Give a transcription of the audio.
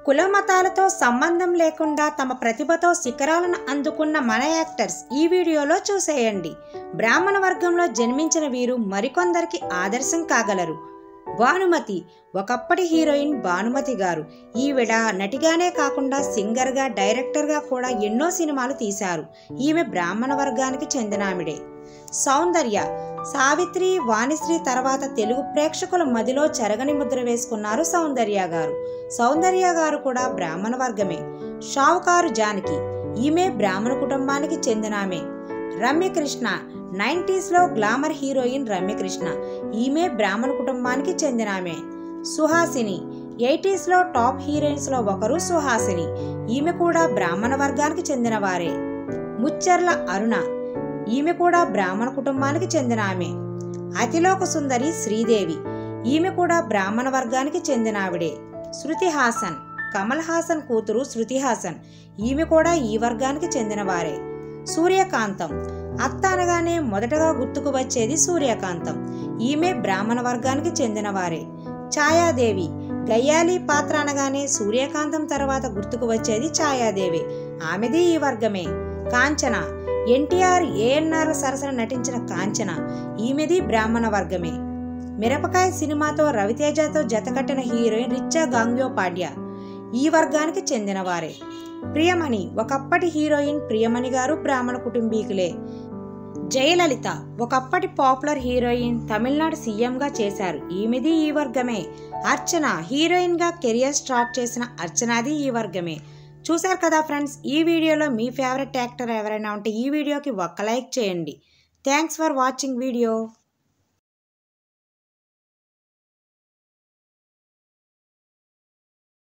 కులమతాలతో సంబంధం లేకుండా తమ ప్రతిభతో శిఖరాలను అందుకున్న మన యాక్టర్స్ ఈ వీడియోలో చూసేయండి బ్రాహ్మణ వర్గంలో జన్మించిన వీరు మరికొందరికి ఆదర్శం కాగలరు భానుమతి ఒకప్పటి హీరోయిన్ భానుమతి గారు ఈవిడ నటిగానే కాకుండా సింగర్గా డైరెక్టర్గా కూడా ఎన్నో సినిమాలు తీశారు ఈమె బ్రాహ్మణ వర్గానికి చెందినామిడే సౌందర్య సావిత్రి వాణిశ్రీ తర్వాత తెలుగు ప్రేక్షకుల మదిలో చెరగని ముద్ర వేసుకున్నారు సౌందర్య గారు సౌందర్య గారు కూడా బ్రాహ్మణ వర్గమే షావుకారు జానకి ఈమె బ్రాహ్మణ కుటుంబానికి చెందినామే రమ్యకృష్ణ నైంటీస్లో గ్లామర్ హీరోయిన్ రమ్యకృష్ణ ఈమె బ్రాహ్మణ కుటుంబానికి చెందినామే సుహాసిని ఎయిటీస్లో టాప్ హీరోయిన్స్లో ఒకరు సుహాసిని ఈమె కూడా బ్రాహ్మణ వర్గానికి చెందిన వారే ముచ్చర్ల అరుణ ఈమె కూడా బ్రాహ్మణ కుటుంబానికి చెందిన ఆమె అతిలోక సుందరి శ్రీదేవి ఈమె కూడా బ్రాహ్మణ వర్గానికి చెందిన ఆవిడే శృతి హాసన్ కమల్ హాసన్ కూతురు శృతి హాసన్ ఈమె కూడా ఈ వర్గానికి చెందిన వారే సూర్యకాంతం అత్త అనగానే మొదటగా గుర్తుకు వచ్చేది సూర్యకాంతం ఈమె బ్రాహ్మణ వర్గానికి చెందిన వారే ఛాయాదేవి గయ్యాలి పాత్ర అనగానే సూర్యకాంతం తర్వాత గుర్తుకు వచ్చేది ఛాయాదేవి ఆమెది ఈ వర్గమే కాంచన ఎన్టీఆర్ ఏఎన్ఆర్ సరసన నటించిన కాంచన ఈమెది బ్రాహ్మణ వర్గమే మిరపకాయ సినిమాతో రవితేజతో జతకట్టిన హీరోయిన్ రిచ్చా గాంగ్యోపాడ్య ఈ వర్గానికి చెందినవారే ప్రియమణి ఒకప్పటి హీరోయిన్ ప్రియమణి గారు బ్రాహ్మణ కుటుంబీకులే జయలలిత ఒకప్పటి పాపులర్ హీరోయిన్ తమిళనాడు సీఎంగా చేశారు ఈమెది ఈ వర్గమే అర్చన హీరోయిన్గా కెరియర్ స్టార్ట్ చేసిన అర్చనాది ఈ వర్గమే చూశారు కదా ఫ్రెండ్స్ ఈ వీడియోలో మీ ఫేవరెట్ యాక్టర్ ఎవరైనా ఉంటే ఈ వీడియోకి ఒక్క లైక్ చేయండి థ్యాంక్స్ ఫర్ వాచింగ్ వీడియో